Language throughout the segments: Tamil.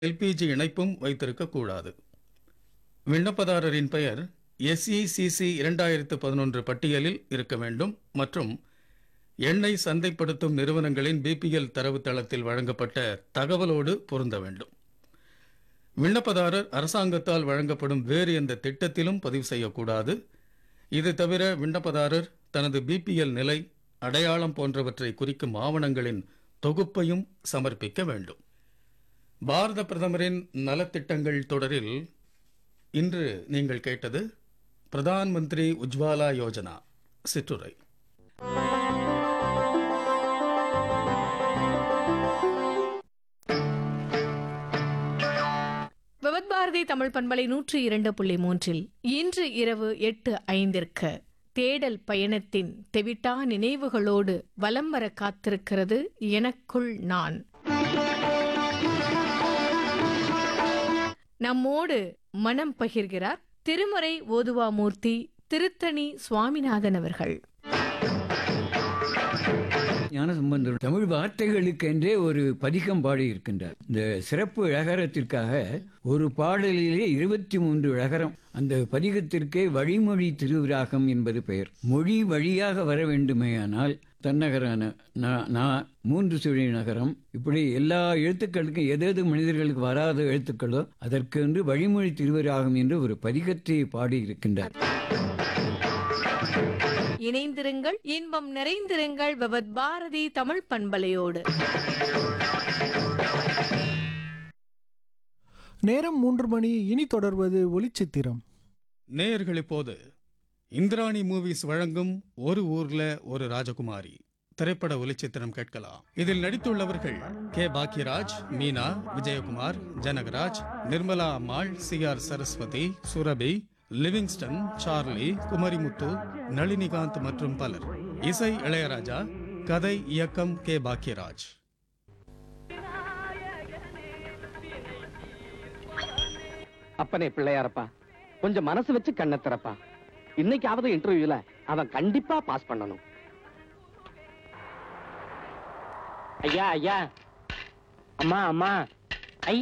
எல்பிஜி இணைப்பும் வைத்திருக்கக்கூடாது விண்ணப்பதாரரின் பெயர் எஸ்இசிசி இரண்டாயிரத்து பதினொன்று பட்டியலில் இருக்க வேண்டும் மற்றும் எண்ணெய் சந்தைப்படுத்தும் நிறுவனங்களின் பிபிஎல் தரவுத்தளத்தில் வழங்கப்பட்ட தகவலோடு பொருந்த வேண்டும் விண்ணப்பதாரர் அரசாங்கத்தால் வழங்கப்படும் வேறு எந்த திட்டத்திலும் பதிவு செய்யக்கூடாது இது தவிர விண்ணப்பதாரர் தனது பிபிஎல் நிலை அடையாளம் போன்றவற்றை குறிக்கும் ஆவணங்களின் தொகுப்பையும் சமர்ப்பிக்க வேண்டும் பாரத பிரதமரின் நலத்திட்டங்கள் தொடரில் இன்று நீங்கள் கேட்டது பிரதான் மந்திரி உஜ்வாலா யோஜனா சிற்றுரை விவத்பாரதி தமிழ் பண்பலை நூற்றி இரண்டு புள்ளி மூன்றில் இன்று இரவு எட்டு ஐந்திற்கு தேடல் பயணத்தின் தெவிட்டா நினைவுகளோடு வலம் வர காத்திருக்கிறது எனக்குள் நான் நம்மோடு மனம் பகிர்கிறார் திருமறை ஓதுவாமூர்த்தி திருத்தணி சுவாமிநாதன் அவர்கள் ஞானசம்பந்தர் தமிழ் வார்த்தைகளுக்கென்றே ஒரு பதிகம் பாடி இருக்கின்றார் இந்த சிறப்பு இழகரத்திற்காக ஒரு பாடலிலே இருபத்தி மூன்று இழகரம் அந்த பதிகத்திற்கே வழிமொழி திருவிராகம் என்பது பெயர் மொழி வழியாக வர வேண்டுமேயானால் தன்னகரான நா- நா மூன்று சுழி நகரம் இப்படி எல்லா எழுத்துக்களுக்கும் எது எது மனிதர்களுக்கு வராத எழுத்துக்களோ அதற்கென்று வழிமொழி திருவிராகம் என்று ஒரு பதிகத்தை பாடி இருக்கின்றார் இணைந்திருங்கள் இன்பம் நிறைந்திருங்கள் விவத் பாரதி தமிழ் பண்பலையோடு நேரம் மூன்று மணி இனி தொடர்வது ஒளிச்சித்திரம் நேயர்கள் இப்போது இந்திராணி மூவிஸ் வழங்கும் ஒரு ஊர்ல ஒரு ராஜகுமாரி திரைப்பட ஒலிச்சித்திரம் கேட்கலாம் இதில் நடித்துள்ளவர்கள் K Bhagyaraj Meena Vijayakumar Janagaraj Nirmala Ammal C R Saraswathi Surabhi Livingston Charlie Kumarimuthu Nalinikanth மற்றும் பலர் இசை இளையராஜா கதை இயக்கம் கே பாக்யராஜ் அப்பனே பிள்ளையாரப்பா கொஞ்சம் மனசு வச்சு கண்ணை திறப்பா இன்னைக்காவது இன்டர்வியூல அவன் கண்டிப்பா பாஸ் பண்ணணும் ஐயா ஐயா அம்மா அம்மா ஐ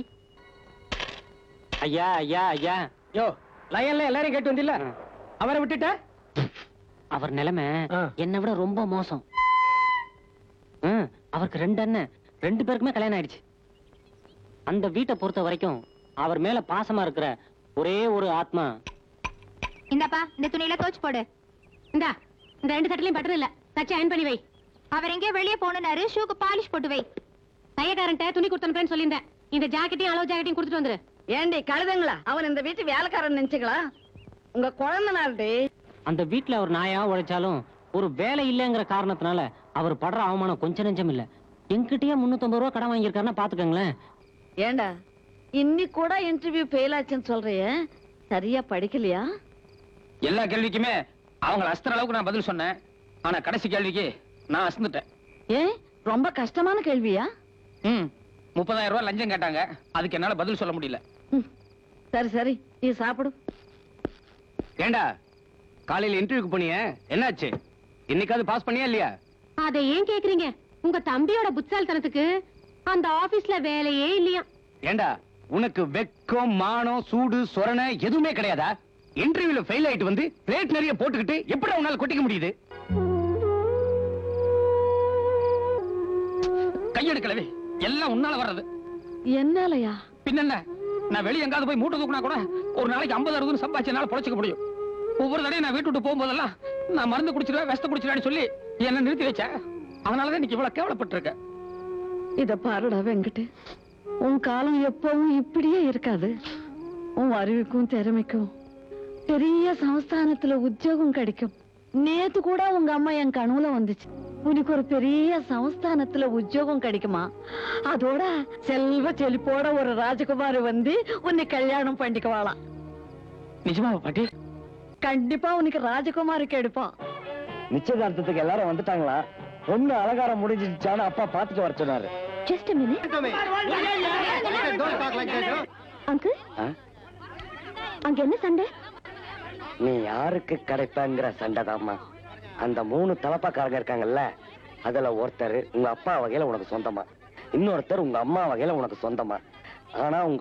ஐயா ஐயா ஐயா யோ லயன்ல எல்லாரையும் கேட்டு வந்தில்ல அவரை விட்டுட்ட அவர் நிலைமை ஆ. என்னை விட ரொம்ப மோசம் ம், அவருக்கு ரெண்டு அண்ணன் ரெண்டு பேருக்குமே கல்யாணம் ஆயிடுச்சு அந்த வீட்டை பொறுத்த வரைக்கும் அவர் மேல பாசமா இருக்கிற ஒரே ஒரு ஆத்மா இந்தாப்பா இந்த துணியில தோச்சு போடு இந்தா இந்த ரெண்டு சட்டிலையும் பட்டர் இல்ல தச்சு அயன் பண்ணி வை அவர் எங்கேயோ வெளியே போனாரு ஷூக்கு பாலிஷ் போட்டு வை தையக்காரன்ட்ட துணி கொடுத்தனுப்பேன்னு சொல்லியிருந்தேன் இந்த ஜாக்கெட்டையும் அளவு ஜாக்கெட்டையும் கொடுத்துட்டு வந்துரு ஏண்டி கழுதுங்களா அவன் இந்த வீட்டு வேலைக்காரன் நினைச்சுங்களா உங்க குழந்தைனால்டி அந்த வீட்டுல அவர் நாயா உழைச்சாலும் ஒரு வேலை இல்லைங்கிற காரணத்தினால அவர் படுற அவமானம் கொஞ்சம் நெஞ்சம் இல்ல என்கிட்டயே முன்னூத்தம்பது ரூபா கடன் வாங்கியிருக்காருன்னா பாத்துக்கங்களேன் ஏண்டா இன்னைக்கு கூட இன்டர்வியூ ஃபெயில் ஆச்சுன்னு சொல்றிய சரியா படிக்கலையா எல்லா கேள்விக்குமே அவங்கள அஸ்திர அளவுக்கு நான் பதில் சொன்னேன் ஆனா கடைசி கேள்விக்கு நான் அசந்துட்டேன் ஏன் ரொம்ப கஷ்டமான கேள்வியா ம் முப்பதாயிரம் ரூபாய் லஞ்சம் கேட்டாங்க அதுக்கு என்னால பதில் சொல்ல முடியல ம், சரி சரி நீ சாப்பிடு ஏண்டா காலையில இன்டர்வியூக்கு போனிய என்னாச்சு இன்னைக்காவது பாஸ் பண்ணியா இல்லையா அதை ஏன் கேக்குறீங்க உங்க தம்பியோட புத்தால்தனத்துக்கு அந்த ஆபீஸ்ல வேலையே இல்லையா ஏண்டா உனக்கு வெக்கம் மானம் சூடு சொரணை எதுவுமே கிடையாதா இன்டர்வியூல ஃபெயில் ஆயிட்டு வந்து பிளேட் நிறைய போட்டுக்கிட்டு எப்படி உன்னால கொட்டிக்க முடியுது கையெடுக்கலவே எல்லாம் உன்னால வர்றது என்னாலயா பின்னென்ன நான் வெளிய எங்காவது போய் மூட்டை தூக்குனா கூட ஒரு நாளைக்கு ஐம்பது அறுபது சம்பாதிச்சு என்னால பொழைச்சிக்க முடியும் ஒவ்வொரு தடையும் நான் வீட்டு விட்டு போகும்போதெல்லாம் நான் மருந்து குடிச்சிருவேன் விஷத்தை குடிச்சிருவேன்னு சொல்லி என்ன நிறுத்தி வச்ச அதனாலதான் இன்னைக்கு இவ்வளவு கேவலப்பட்டிருக்கேன் இத பாருடா வெங்கட் உன் காலம் எப்பவும் இப்படியே இருக்காது உன் அறிவுக்கும் திறமைக்கும் பெரிய சமஸ்தானத்துல உத்தியோகம் கிடைக்கும் நேத்து கூட உங்க அம்மா என் கனவுல வந்துச்சு உனக்கு ஒரு பெரிய சமஸ்தானத்துல உத்தியோகம் கிடைக்குமா அதோட செல்வ செழிப்போட ஒரு ராஜகுமாரி வந்து உன்னை கல்யாணம் பண்ணிக்குவாளாம் நிஜமா பாட்டி கண்டிப்பா உனக்கு ராஜகுமாரி கெடுப்பான் நிச்சயதார்த்தத்துக்கு எல்லாரும் வந்துட்டாங்களா பொண்ணு அலங்காரம் முடிஞ்சிருச்சான்னு அப்பா பாத்துட்டு வர சொன்னாரு ஜஸ்ட் மினிட் அங்கிள் அங்க என்ன சண்டை நீ யாருக்கு கிடைப்பங்கிற சண்டைதாம்மா அந்த மூணு தலப்பாக்காரங்க இருக்காங்கல்ல அதுல ஒருத்தர் உங்க அப்பா வகையில உனக்கு சொந்தமா இன்னொருத்தர் உங்க அம்மா வகையில உனக்கு சொந்தமா ஆனா உங்க